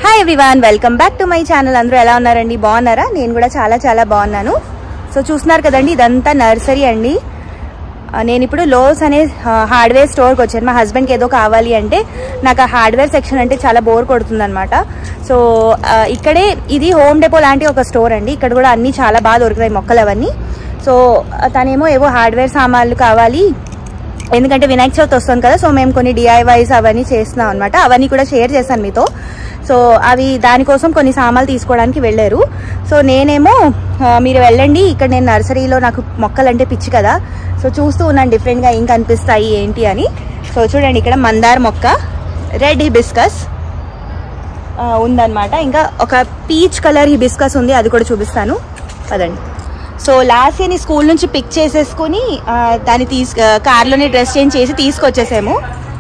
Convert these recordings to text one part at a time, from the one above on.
Hi everyone welcome back to my channel అందరూ ఎలా ఉన్నారండి బాగున్నారా నేను కూడా చాలా చాలా బాగున్నాను సో చూస్తున్నారు కదండి ఇదంతా నర్సరీ అండి ఆ, నేను ఇప్పుడు లోస్ అనే హార్డ్వేర్ స్టోర్కి వచ్చాను మా హస్బెండ్కి ఏదో కావాలి అంటే నాకు ఆ హార్డ్వేర్ సెక్షన్ అంటే చాలా బోర్ కొడుతుంది అనమాట సో ఆ, ఇక్కడే ఇది హోమ్ డెపో లాంటి ఒక స్టోర్ అండి ఇక్కడ కూడా అన్నీ చాలా బాగా దొరుకుతాయి మొక్కలు అవన్నీ సో ఆ, తనేమో ఏవో హార్డ్వేర్ సామాన్లు కావాలి ఎందుకంటే వినాయక చవితి వస్తుంది కదా సో మేము కొన్ని డిఐవైస్ అవన్నీ చేస్తున్నాం అనమాట అవన్నీ కూడా షేర్ చేశాను మీతో సో అవి దానికోసం కొన్ని సామాన్లు తీసుకోవడానికి వెళ్ళారు సో నేనేమో ఆ, మీరు వెళ్ళండి ఇక్కడ నేను నర్సరీలో నాకు మొక్కలు అంటే పిచ్చి కదా సో చూస్తూ ఉన్నాను డిఫరెంట్గా ఏం కనిపిస్తాయి ఏంటి అని సో చూడండి ఇక్కడ మందార మొక్క రెడ్ హిబిస్కస్ ఉందన్నమాట ఇంకా ఒక పీచ్ కలర్ హిబిస్కస్ ఉంది అది కూడా చూపిస్తాను పదండి సో లాస్ట్ ఇయర్ స్కూల్ నుంచి పిక్ చేసేసుకుని ఆ, దాన్ని తీసు కార్లోనే డ్రెస్ చేంజ్ చేసి తీసుకొచ్చేసాము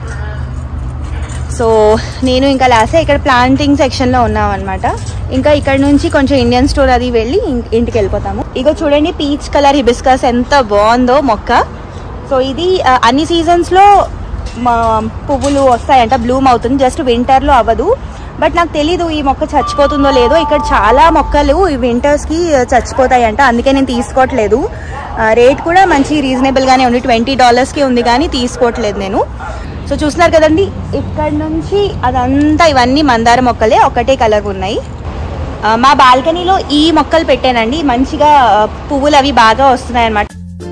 సో నేను ఇంకా లాస్ట్ ఇక్కడ ప్లాంటింగ్ సెక్షన్లో ఉన్నాం అనమాట ఇంకా ఇక్కడ నుంచి కొంచెం ఇండియన్ స్టోర్ అది వెళ్ళి ఇం- ఇంటికి వెళ్ళిపోతాము ఇగో చూడండి పీచ్ కలర్ హిబిస్కస్ ఎంత బాగుందో మొక్క సో ఇది ఆ, అన్ని సీజన్స్లో మా పువ్వులు వస్తాయంట బ్లూమ్ అవుతుంది జస్ట్ వింటర్లో అవ్వదు బట్ నాకు తెలీదు ఈ మొక్క చచ్చిపోతుందో లేదో ఇక్కడ చాలా మొక్కలు ఈ వింటర్స్కి చచ్చిపోతాయంట అందుకే నేను తీసుకోవట్లేదు రేట్ కూడా మంచి రీజనబుల్గానే ఉంది ట్వంటీ డాలర్స్కి ఉంది కానీ తీసుకోవట్లేదు నేను సో చూస్తున్నారు కదండి ఇక్కడ నుంచి అదంతా ఇవన్నీ మందార మొక్కలే ఒకటే కలర్ ఉన్నాయి ఆ, మా బాల్కనీలో ఈ మొక్కలు పెట్టానండి మంచిగా ఆ, పువ్వులు అవి బాగా వస్తున్నాయి అన్నమాట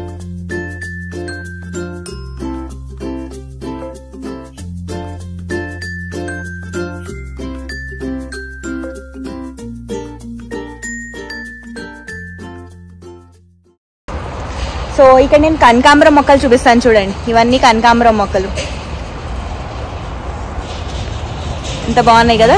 సో ఇక్కడ నేను కనకాంబరం మొక్కలు చూపిస్తాను చూడండి ఇవన్నీ కనకాంబరం మొక్కలు ఎంత బాగున్నాయి కదా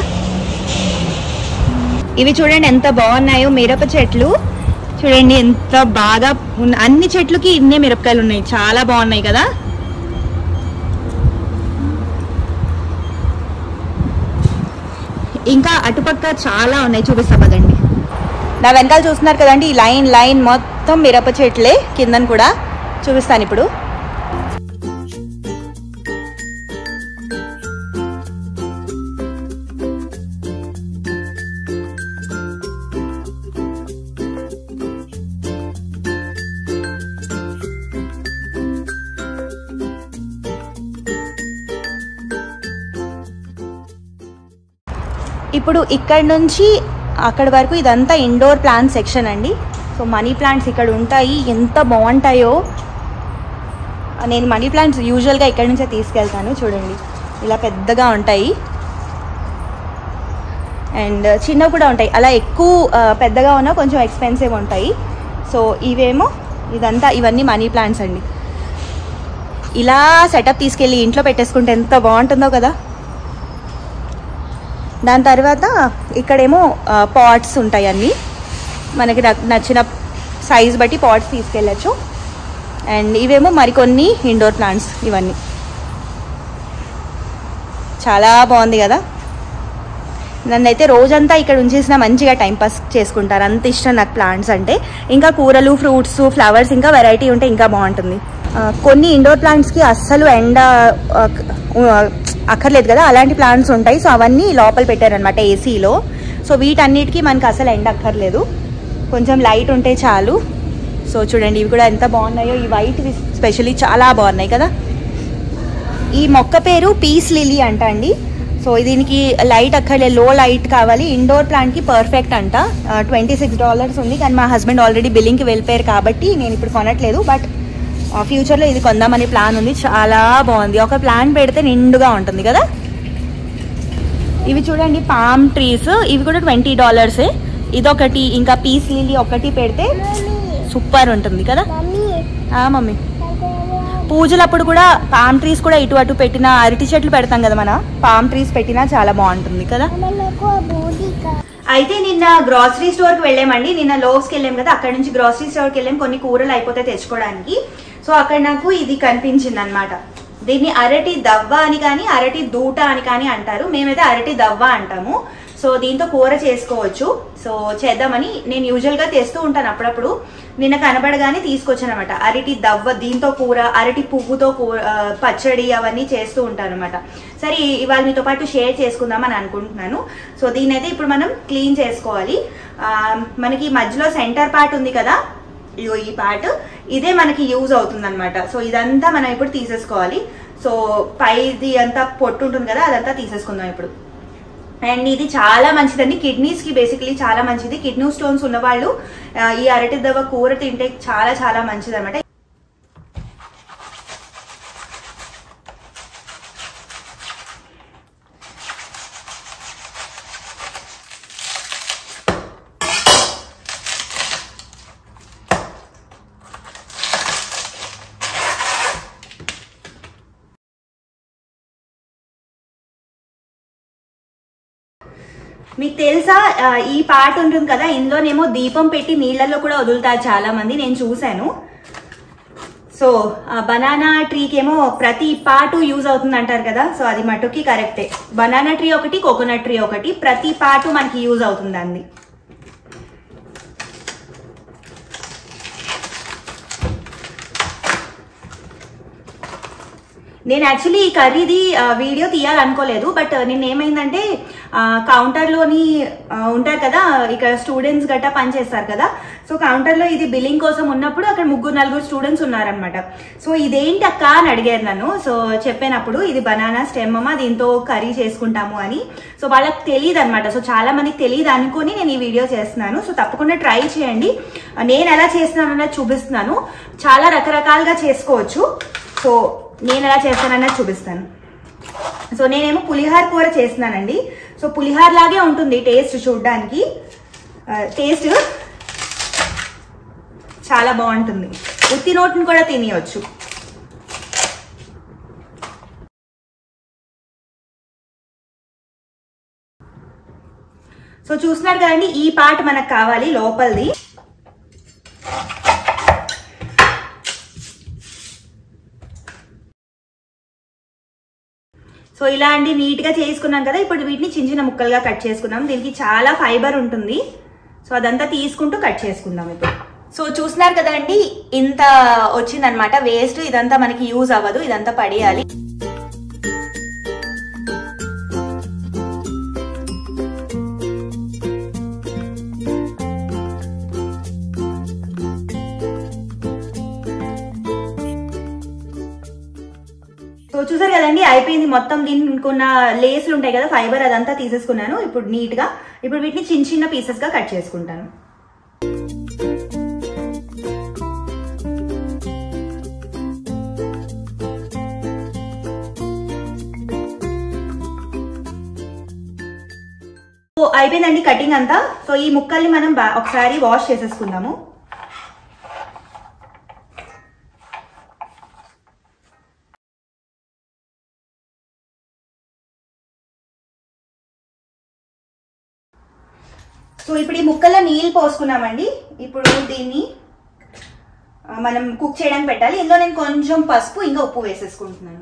ఇవి చూడండి ఎంత బాగున్నాయో మిరప చెట్లు చూడండి ఎంత బాగా ఉన్న- అన్ని చెట్లకి ఇన్నే మిరపకాయలు ఉన్నాయి చాలా బాగున్నాయి కదా ఇంకా అటుపక్క చాలా ఉన్నాయి చూపిస్తా పదండి నా వెనకాల చూస్తున్నారు కదండి ఈ లైన్ లైన్ మొత్తం మిరప చెట్లే కిందన కూడా చూపిస్తాను ఇప్పుడు ఇప్పుడు ఇక్కడ నుంచి అక్కడ వరకు ఇదంతా ఇండోర్ ప్లాంట్ సెక్షన్ అండి సో మనీ ప్లాంట్స్ ఇక్కడ ఉంటాయి ఎంత బాగుంటాయో నేను మనీ ప్లాంట్స్ యూజువల్గా ఇక్కడ నుంచే తీసుకెళ్తాను చూడండి ఇలా పెద్దగా ఉంటాయి అండ్ చిన్నవి కూడా ఉంటాయి అలా ఎక్కువ ఆ, పెద్దగా ఉన్నా కొంచెం ఎక్స్పెన్సివ్ ఉంటాయి సో ఇవేమో ఇదంతా ఇవన్నీ మనీ ప్లాంట్స్ అండి ఇలా సెటప్ తీసుకెళ్ళి ఇంట్లో పెట్టేసుకుంటే ఎంత బాగుంటుందో కదా దాని తర్వాత ఇక్కడేమో పాట్స్ ఉంటాయి అన్నీ మనకి నచ్- నచ్చిన సైజ్ బట్టి పాట్స్ తీసుకెళ్ళచ్చు అండ్ ఇవేమో మరికొన్ని ఇండోర్ ప్లాంట్స్ ఇవన్నీ చాలా బాగుంది కదా నన్నైతే రోజంతా ఇక్కడ ఉంచేసిన మంచిగా టైం పాస్ చేసుకుంటారు అంత ఇష్టం నాకు ప్లాంట్స్ అంటే ఇంకా కూరలు ఫ్రూట్స్ ఫ్లవర్స్ ఇంకా వెరైటీ ఉంటే ఇంకా బాగుంటుంది ఆ, కొన్ని ఇండోర్ ప్లాంట్స్కి అస్సలు ఎండ ఆ, ఆ, అక్కర్లేదు కదా అలాంటి ప్లాంట్స్ ఉంటాయి సో అవన్నీ లోపల పెట్టారనమాట ఏసీలో సో వీటన్నిటికీ మనకు అసలు ఎండ అక్కర్లేదు కొంచెం లైట్ ఉంటే చాలు సో చూడండి ఇవి కూడా ఎంత బాగున్నాయో ఈ వైట్ స్పెషల్లీ చాలా బాగున్నాయి కదా ఈ మొక్క పేరు పీస్ లిలీ అంట అండి సో దీనికి లైట్ అక్కర్లే లో లైట్ కావాలి ఇండోర్ ప్లాంట్కి పర్ఫెక్ట్ అంట ట్వంటీ సిక్స్ డాలర్స్ ఉంది కానీ మా హస్బెండ్ ఆల్రెడీ బిల్లింగ్కి వెళ్ళిపోయారు కాబట్టి నేను ఇప్పుడు కొనట్లేదు బట్ ఫ్యూచర్లో ఇది కొందామని ప్లాన్ ఉంది చాలా బాగుంది ఒక ప్లాంట్ పెడితే నిండుగా ఉంటుంది కదా ఇవి చూడండి పామ్ ట్రీస్ ఇవి కూడా ట్వంటీ డాలర్సే ఇదొకటి ఇంకా పీస్ లిలీ ఒకటి పెడితే సూపర్ ఉంటుంది కదా ఆ, మమ్మీ పూజలప్పుడు కూడా పామ్ ట్రీస్ కూడా ఇటు అటు పెట్టిన అరటి చెట్లు పెడతాం కదా మన పామ్ ట్రీస్ పెట్టినా చాలా బాగుంటుంది కదా అయితే నిన్న గ్రాసరీ స్టోర్ కి వెళ్ళామండి నిన్న లోవ్స్ కి వెళ్ళాం కదా అక్కడ నుంచి గ్రాసరీ స్టోర్ కి వెళ్ళాం కొన్ని కూరలు అయిపోతే తెచ్చుకోవడానికి సో అక్కడ నాకు ఇది కనిపించింది అనమాట దీన్ని అరటి దవ్వ అని కానీ అరటి దూట అని కానీ అంటారు మేమైతే అరటి దవ్వ అంటాము సో దీంతో కూర చేసుకోవచ్చు సో చేద్దామని నేను యూజువల్గా తెస్తూ ఉంటాను అప్పుడప్పుడు నిన్న కనబడగానే తీసుకొచ్చాను అనమాట అరటి దవ్వ దీంతో కూర అరటి పువ్వుతో కూర ఆ, పచ్చడి అవన్నీ చేస్తూ ఉంటాను అనమాట సరే ఇవాళ మీతో పాటు షేర్ చేసుకుందామని అనుకుంటున్నాను సో దీనైతే ఇప్పుడు మనం క్లీన్ చేసుకోవాలి ఆ, మనకి మధ్యలో సెంటర్ పార్ట్ ఉంది కదా ఇగో ఈ పార్ట్ ఇదే మనకి యూజ్ అవుతుంది అనమాట సో ఇదంతా మనం ఇప్పుడు తీసేసుకోవాలి సో పైది అంతా పొట్టు ఉంటుంది కదా అదంతా తీసేసుకుందాం ఇప్పుడు అండ్ ఇది చాలా మంచిదండి కిడ్నీస్ కి బేసికలీ చాలా మంచిది కిడ్నీ స్టోన్స్ ఉన్న వాళ్ళు ఆ, ఈ అరటి దవ్వ కూర తింటే చాలా చాలా మంచిది అనమాట మీకు తెలుసా ఆ, ఈ పార్ట్ ఉంటుంది కదా ఇందులోనేమో దీపం పెట్టి నీళ్ళల్లో కూడా వదులుతారు చాలా మంది నేను చూశాను సో బనానా ట్రీకి ఏమో ప్రతి పార్ట్ యూజ్ అవుతుంది అంటారు కదా సో అది మటుకి కరెక్టే బనానా ట్రీ ఒకటి కోకోనట్ ట్రీ ఒకటి ప్రతి పార్ట్ మనకి యూజ్ అవుతుంది అంది నేను యాక్చువల్లీ ఈ కర్రీది ఆ, వీడియో తీయాలనుకోలేదు బట్ నిన్న ఏమైందంటే ఆ, కౌంటర్లోని ఆ, ఉంటారు కదా ఇక్కడ స్టూడెంట్స్ గట్టా పనిచేస్తారు కదా సో కౌంటర్లో ఇది బిల్లింగ్ కోసం ఉన్నప్పుడు అక్కడ ముగ్గురు నలుగురు స్టూడెంట్స్ ఉన్నారనమాట సో ఇదేంటి అక్క అని అడిగారు నన్ను సో చెప్పినప్పుడు ఇది బనానా స్టెమ్ అమ్మా దీంతో కర్రీ చేసుకుంటాము అని సో వాళ్ళకి తెలియదు అనమాట సో చాలా మందికి తెలియదు అనుకుని నేను ఈ వీడియో చేస్తున్నాను సో తప్పకుండా ట్రై చేయండి నేను ఎలా చేస్తున్నాను అన్నది చూపిస్తున్నాను చాలా రకరకాలుగా చేసుకోవచ్చు సో నేను ఎలా చేస్తానన్నది చూపిస్తాను సో నేనేమో పులిహార కూర చేస్తున్నానండి సో పులిహార లాగే ఉంటుంది టేస్ట్ చూడడానికి టేస్ట్ చాలా బాగుంటుంది ఉత్తి నోటిని కూడా తినేయచ్చు సో చూస్తున్నారు కదండి ఈ పార్ట్ మనకు కావాలి లోపలిది సో ఇలా అండి నీట్ గా చేసుకున్నాం కదా ఇప్పుడు వీటిని చిన్న చిన్న ముక్కలుగా కట్ చేసుకున్నాం దీనికి చాలా ఫైబర్ ఉంటుంది సో అదంతా తీసుకుంటూ కట్ చేసుకుందాం ఇప్పుడు సో చూస్తున్నారు కదండి ఇంత వచ్చిందనమాట వేస్ట్ ఇదంతా మనకి యూజ్ అవ్వదు ఇదంతా పడేయాలి సో చూసారు కదండి అయిపోయింది మొత్తం దీనికి ఉన్న లేస్లు ఉంటాయి కదా ఫైబర్ అదంతా తీసేసుకున్నాను ఇప్పుడు నీట్ గా ఇప్పుడు వీటిని చిన్న చిన్న పీసెస్ గా కట్ చేసుకుంటాను సో అయిపోయిందండి కటింగ్ అంతా సో ఈ ముక్కల్ని మనం బా- ఒకసారి వాష్ చేసేసుకుందాము సో ఇప్పుడు ఈ ముక్కల్లో నీళ్ళు పోసుకున్నామండి ఇప్పుడు దీన్ని ఆ, మనం కుక్ చేయడానికి పెట్టాలి ఇందులో నేను కొంచెం పసుపు ఇంకా ఉప్పు వేసేసుకుంటున్నాను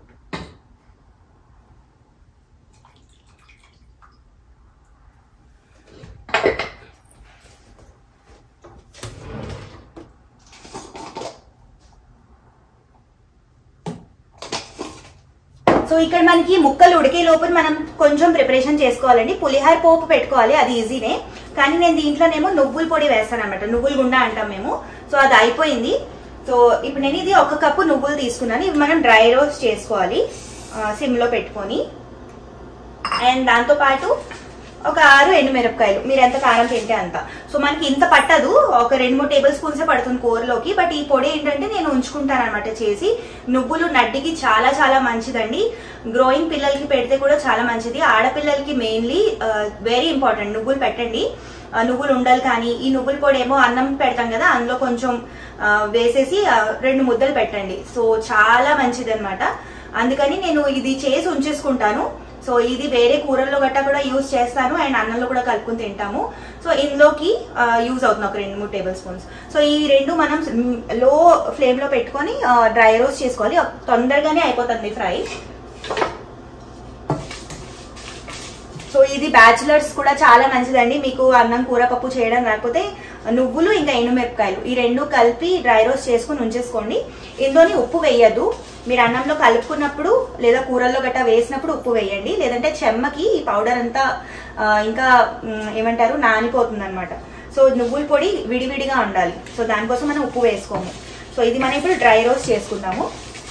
సో ఇక్కడ మనకి ముక్కలు ఉడికే లోపల మనం కొంచెం ప్రిపరేషన్ చేసుకోవాలండి పులిహార పోపు పెట్టుకోవాలి అది ఈజీనే కానీ నేను దీంట్లోనేమో నువ్వుల పొడి వేస్తాను అనమాట నువ్వుల గుండ అంటాం మేము సో అది అయిపోయింది సో ఇప్పుడు నేను ఇది ఒక కప్పు నువ్వులు తీసుకున్నాను ఇవి మనం డ్రై రోస్ట్ చేసుకోవాలి సిమ్ లో పెట్టుకొని అండ్ దాంతో పాటు ఒక ఆరు ఎండుమిరపకాయలు మీరు ఎంత కారం తింటే అంత సో మనకి ఇంత పట్టదు ఒక రెండు మూడు టేబుల్ స్పూన్స్ పడుతుంది కూరలోకి బట్ ఈ పొడి ఏంటంటే నేను ఉంచుకుంటాను అనమాట చేసి నువ్వులు నడ్డికి చాలా చాలా మంచిదండి గ్రోయింగ్ పిల్లలకి పెడితే కూడా చాలా మంచిది ఆడపిల్లలకి మెయిన్లీ వెరీ ఇంపార్టెంట్ నువ్వులు పెట్టండి ఆ, నువ్వులు ఉండలు కానీ ఈ నువ్వుల పొడి ఏమో అన్నం పెడతాం కదా అందులో కొంచెం ఆ, వేసేసి ఆ, రెండు ముద్దలు పెట్టండి సో చాలా మంచిది అనమాట అందుకని నేను ఇది చేసి ఉంచేసుకుంటాను సో ఇది వేరే కూరల్లో గట్టా కూడా యూజ్ చేస్తాను అండ్ అన్నంలో కూడా కలుపుకుని తింటాము సో ఇందులోకి యూజ్ అవుతుంది ఒక రెండు మూడు టేబుల్ స్పూన్స్ సో ఈ రెండు మనం లో ఫ్లేమ్ లో పెట్టుకొని డ్రై రోస్ట్ చేసుకోవాలి సో తొందరగానే అయిపోతుంది ఫ్రై సో ఇది బ్యాచులర్స్ కూడా చాలా మంచిదండి మీకు అన్నం కూర పప్పు చేయడం రాకపోతే నువ్వులు ఇంకా ఎండుమిరపకాయలు ఈ రెండు కలిపి డ్రై రోస్ట్ చేసుకుని ఉంచేసుకోండి ఇందులోని ఉప్పు వేయద్దు మీరు అన్నంలో కలుపుకున్నప్పుడు లేదా కూరల్లో గట్టా వేసినప్పుడు ఉప్పు వేయండి లేదంటే చెమ్మకి ఈ పౌడర్ అంతా ఆ, ఇంకా మ్, ఏమంటారు నానిపోతుంది అనమాట సో నువ్వుల పొడి విడివిడిగా ఉండాలి సో దానికోసం మనం ఉప్పు వేసుకోము సో ఇది మనం ఇప్పుడు డ్రై రోస్ట్ చేసుకుందాము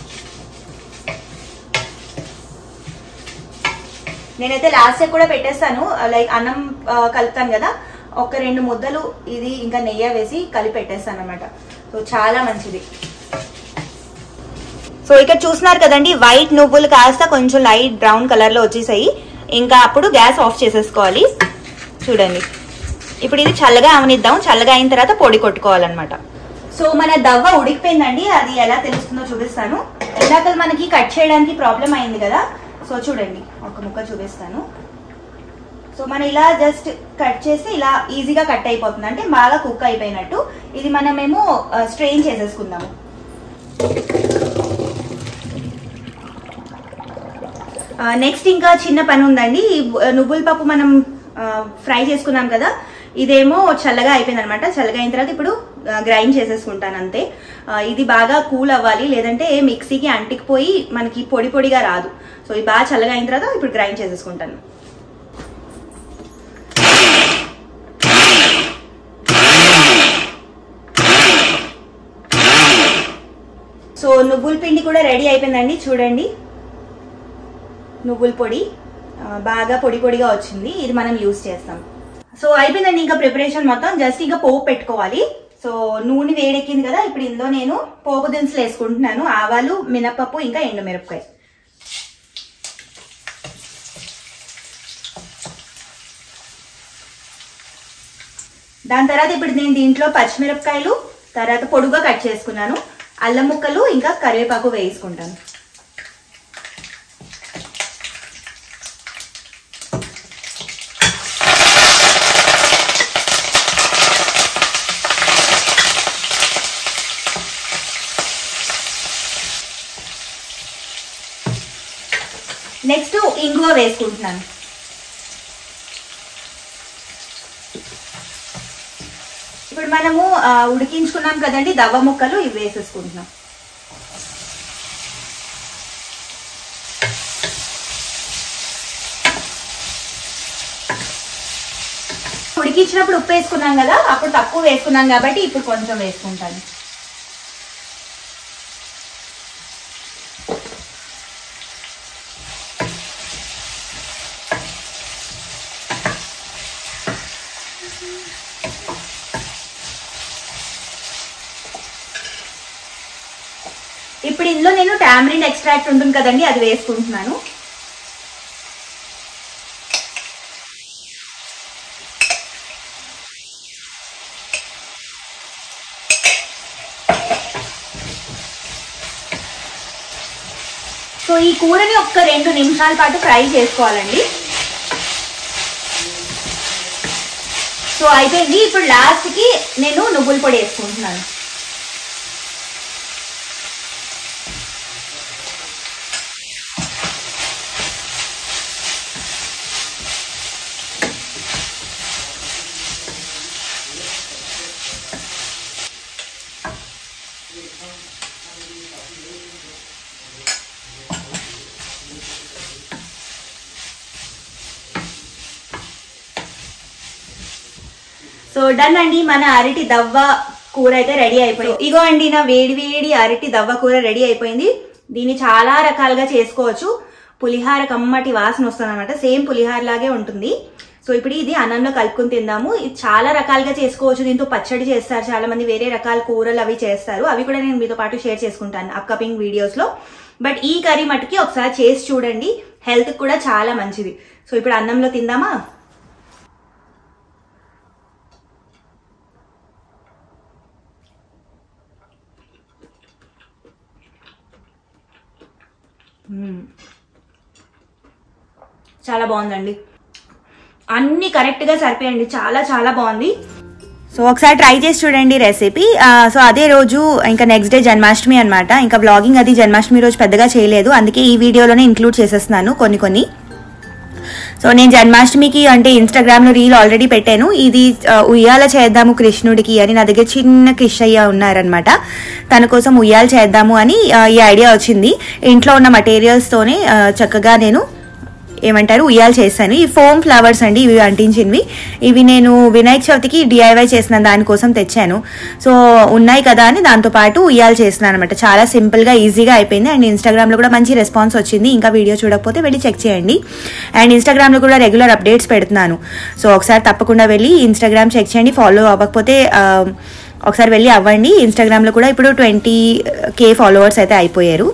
నేనైతే లాస్ట్ టైం కూడా పెట్టేస్తాను లైక్ అన్నం ఆ, కలుపుతాను కదా ఒక రెండు ముద్దలు ఇది ఇంకా నెయ్యి వేసి కలిపి పెట్టేస్తాను అనమాట సో చాలా మంచిది సో ఇక్కడ చూస్తున్నారు కదండి వైట్ నువ్వులు కాస్త కొంచెం లైట్ బ్రౌన్ కలర్ లో వచ్చేసాయి ఇంకా అప్పుడు గ్యాస్ ఆఫ్ చేసేసుకోవాలి చూడండి ఇప్పుడు ఇది చల్లగా అవనిద్దాం చల్లగా అయిన తర్వాత పొడి కొట్టుకోవాలన్నమాట సో మన దవ్వ ఉడికిపోయిందండి అది ఎలా తెలుస్తుందో చూపిస్తాను ఇందాక మనకి కట్ చేయడానికి ప్రాబ్లం అయింది కదా సో చూడండి ఒక ముక్క చూపిస్తాను సో మనం ఇలా జస్ట్ కట్ చేసి ఇలా ఈజీగా కట్ అయిపోతుంది అంటే బాగా కుక్ అయిపోయినట్టు ఇది మనమేమో స్ట్రెయిన్ చేసేసుకుందాము నెక్స్ట్ ఇంకా చిన్న పని ఉందండి ఈ నువ్వుల పప్పు మనం ఫ్రై చేసుకున్నాం కదా ఇదేమో చల్లగా అయిపోయింది అనమాట చల్లగా అయిన తర్వాత ఇప్పుడు గ్రైండ్ చేసేసుకుంటాను అంతే ఆ, ఇది బాగా కూల్ అవ్వాలి లేదంటే మిక్సీకి అంటికిపోయి మనకి పొడి పొడిగా రాదు సో ఇది బాగా చల్లగా అయిన తర్వాత ఇప్పుడు గ్రైండ్ చేసేసుకుంటాను సో నువ్వుల పిండి కూడా రెడీ అయిపోయిందండి చూడండి నువ్వుల పొడి ఆ, బాగా పొడి పొడిగా వచ్చింది ఇది మనం యూస్ చేస్తాం సో అయిపోయిందండి ఇంకా ప్రిపరేషన్ మొత్తం జస్ట్ ఇంకా పోపు పెట్టుకోవాలి సో నూనె వేడెక్కింది కదా ఇప్పుడు ఇందులో నేను పోపు దినుసులు వేసుకుంటున్నాను ఆవాలు మినపప్పు ఇంకా ఎండుమిరపకాయ దాని తర్వాత ఇప్పుడు నేను దీంట్లో పచ్చిమిరపకాయలు తర్వాత పొడుగా కట్ చేసుకున్నాను అల్లం ముక్కలు ఇంకా కరివేపాకు వేసుకుంటాను నెక్స్ట్ ఇంగువ వేసుకుంటున్నాను ఇప్పుడు మనము ఆ, ఉడికించుకున్నాం కదండి దవ్వ ముక్కలు ఇవి వేసేసుకుంటున్నాం ఉడికించినప్పుడు ఉప్పు వేసుకున్నాం కదా అప్పుడు తక్కువ వేసుకున్నాం కాబట్టి ఇప్పుడు కొంచెం వేసుకుంటాను ఇప్పుడు ఇందులో నేను టామరిన్ ఎక్స్ట్రాక్ట్ ఉంటుంది కదండి అది వేసుకుంటున్నాను సో ఈ కూరని ఒక్క రెండు నిమిషాల పాటు ఫ్రై చేసుకోవాలండి సో అయిపోయింది ఇప్పుడు లాస్ట్ కి నేను నువ్వుల పొడి వేసుకుంటున్నాను సో డన్ అండి మన అరటి దవ్వ కూర అయితే రెడీ అయిపోయింది ఇగో అండి నా వేడి వేడి అరటి దవ్వ కూర రెడీ అయిపోయింది దీన్ని చాలా రకాలుగా చేసుకోవచ్చు పులిహార కమ్మటి వాసన వస్తుంది అనమాట సేమ్ పులిహార లాగే ఉంటుంది సో ఇప్పుడు ఇది అన్నంలో కలుపుకుని తిందాము ఇది చాలా రకాలుగా చేసుకోవచ్చు దీంతో పచ్చడి చేస్తారు చాలా మంది వేరే రకాల కూరలు అవి చేస్తారు అవి కూడా నేను మీతో పాటు షేర్ చేసుకుంటాను అప్కమింగ్ వీడియోస్ లో బట్ ఈ కర్రీ మటుకి ఒకసారి చేసి చూడండి హెల్త్ కూడా చాలా మంచిది సో ఇప్పుడు అన్నంలో తిందామా మ్మ్. చాలా బాగుందండి అన్ని కరెక్ట్ గా సరిపోయండి చాలా చాలా బాగుంది సో ఒకసారి ట్రై చేసి చూడండి రెసిపీ ఆ, సో అదే రోజు ఇంకా నెక్స్ట్ డే జన్మాష్టమి అన్నమాట ఇంకా బ్లాగింగ్ అది జన్మాష్టమి రోజు పెద్దగా చేయలేదు అందుకే ఈ వీడియోలోనే ఇంక్లూడ్ చేసేస్తున్నాను కొన్ని కొన్ని సో నేను జన్మాష్టమికి అంటే ఇన్స్టాగ్రామ్లో రీల్ ఆల్రెడీ పెట్టాను ఇది ఆ, ఉయ్యాల చేద్దాము కృష్ణుడికి అని నా దగ్గర చిన్న కృష్ణయ్య ఉన్నారనమాట తన కోసం ఉయ్యాల చేద్దాము అని ఆ, ఈ ఐడియా వచ్చింది ఇంట్లో ఉన్న మటీరియల్స్తోనే చక్కగా నేను ఏమంటారు ఉయ్యాలు చేశాను ఈ ఫోమ్ ఫ్లవర్స్ అండి ఇవి అంటించినవి ఇవి నేను వినాయక చవితికి డిఐవై చేసిన దానికోసం తెచ్చాను సో ఉన్నాయి కదా అని దాంతో పాటు ఉయ్యాలు చేస్తున్నాను అనమాట చాలా సింపుల్గా ఈజీగా అయిపోయింది అండ్ ఇన్స్టాగ్రామ్లో కూడా మంచి రెస్పాన్స్ వచ్చింది ఇంకా వీడియో చూడకపోతే వెళ్ళి చెక్ చేయండి అండ్ ఇన్స్టాగ్రామ్లో కూడా రెగ్యులర్ అప్డేట్స్ పెడుతున్నాను సో ఒకసారి తప్పకుండా వెళ్ళి ఇన్స్టాగ్రామ్ చెక్ చేయండి ఫాలో అవ్వకపోతే ఆ, ఒకసారి వెళ్ళి అవ్వండి ఇన్స్టాగ్రామ్లో కూడా ఇప్పుడు ట్వంటీ కే ఫాలోవర్స్ అయితే అయిపోయారు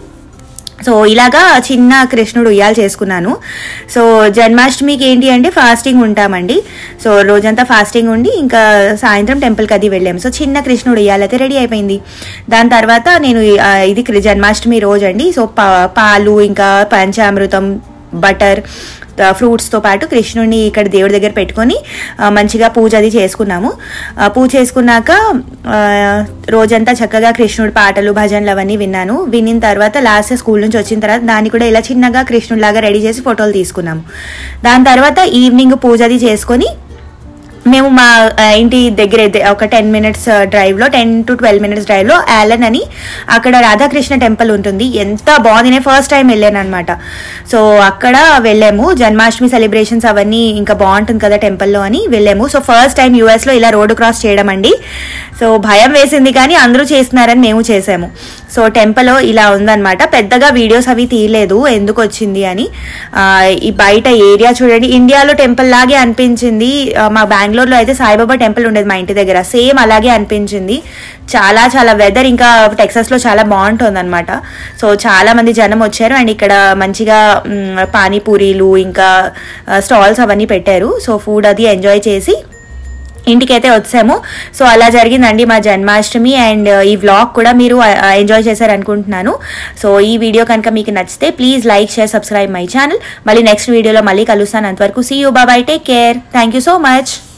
సో ఇలాగా చిన్న కృష్ణుడు ఉయ్యాలు చేసుకున్నాను సో జన్మాష్టమికి ఏంటి అంటే ఫాస్టింగ్ ఉంటామండి సో రోజంతా ఫాస్టింగ్ ఉండి ఇంకా సాయంత్రం టెంపుల్కి అది వెళ్ళాము సో చిన్న కృష్ణుడు ఉయ్యాలైతే రెడీ అయిపోయింది దాని తర్వాత నేను ఆ, ఇది కృ- జన్మాష్టమి రోజు అండి సో పా- పాలు ఇంకా పంచామృతం బటర్ ఫ్రూట్స్తో పాటు కృష్ణుడిని ఇక్కడ దేవుడి దగ్గర పెట్టుకొని ఆ, మంచిగా పూజ అది చేసుకున్నాము ఆ, పూజ చేసుకున్నాక ఆ, రోజంతా చక్కగా కృష్ణుడి పాటలు భజనలు అవన్నీ విన్నాను వినిన తర్వాత లాస్ట్ స్కూల్ నుంచి వచ్చిన తర్వాత దాన్ని కూడా ఇలా చిన్నగా కృష్ణుడిలాగా రెడీ చేసి ఫోటోలు తీసుకున్నాము దాని తర్వాత ఈవినింగ్ పూజ అది చేసుకొని మేము మా ఆ, ఇంటి దగ్గర అయితే ఒక టెన్ మినిట్స్ డ్రైవ్లో టెన్ టు ట్వెల్వ్ మినిట్స్ డ్రైవ్లో యాలన్ అని అక్కడ రాధాకృష్ణ టెంపుల్ ఉంటుంది ఎంత బాగుంది నేను ఫస్ట్ టైం వెళ్ళాను అనమాట సో అక్కడ వెళ్ళాము జన్మాష్టమి సెలబ్రేషన్స్ అవన్నీ ఇంకా బాగుంటుంది కదా టెంపుల్లో అని వెళ్ళాము సో ఫస్ట్ టైం యూఎస్లో ఇలా రోడ్డు క్రాస్ చేయడం అండి సో భయం వేసింది కానీ అందరూ చేస్తున్నారని మేము చేసాము సో టెంపుల్ ఇలా ఉందన్నమాట పెద్దగా వీడియోస్ అవి తీయలేదు ఎందుకు వచ్చింది అని ఆ, ఈ బయట ఏరియా చూడండి ఇండియాలో టెంపుల్ లాగే అనిపించింది ఆ, మా బెంగళూరులో అయితే సాయిబాబా టెంపుల్ ఉండేది మా ఇంటి దగ్గర సేమ్ అలాగే అనిపించింది చాలా చాలా వెదర్ ఇంకా టెక్సస్ లో చాలా బాగుంటుంది అనమాట సో చాలా మంది జనం వచ్చారు అండ్ ఇక్కడ మంచిగా మ్, పానీపూరీలు ఇంకా స్టాల్స్ అవన్నీ పెట్టారు సో ఫుడ్ అది ఎంజాయ్ చేసి ఇంటికైతే వచ్చాము సో అలా జరిగిందండి మా జన్మాష్టమి అండ్ ఈ వ్లాగ్ కూడా మీరు ఎంజాయ్ చేశారనుకుంటున్నాను సో ఈ వీడియో కనుక మీకు నచ్చితే please like share subscribe my channel మళ్ళీ నెక్స్ట్ వీడియోలో మళ్ళీ కలుస్తాను అంతవరకు see you bye bye take care thank you so much